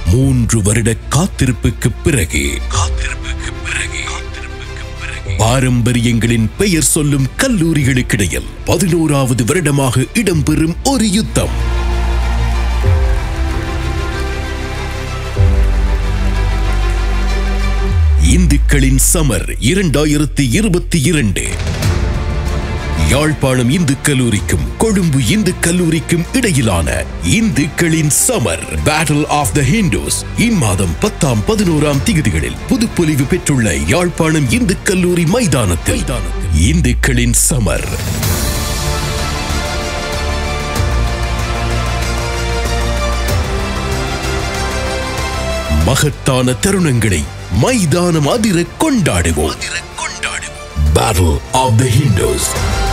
மூன்று வருட காத்திருப்புக்கு பிறகு காத்திருப்புக்கு பிறகு காத்திருப்புக்கு பிறகு பாரம்பரியங்களின் பெயர் சொல்லும் கல்லூரிகளுக்கிடையில் பதினோராவது வருடமாக இடம்பெறும் ஒரு யுத்தம் இந்துக்களின் சமர் இரண்டாயிரத்தி இருபத்தி இரண்டு யாழ்ப்பாணம் இந்து கல்லூரிக்கும் கொழும்பு இந்து கல்லூரிக்கும் இடையிலான இந்துக்களின் சமர் பேட்டில் ஆஃப் த ஹிந்துஸ் இம்மாதம் பத்தாம் பதினோராம் திகதிகளில் புதுப்பொலிவு பெற்றுள்ள யாழ்ப்பாணம் இந்து கல்லூரி மைதானத்தில் இந்துக்களின் சமர் மகத்தான தருணங்களை மைதானம் அதிர கொண்டாடுவோம் பேட்டில் ஆஃப் த ஹிண்டோஸ்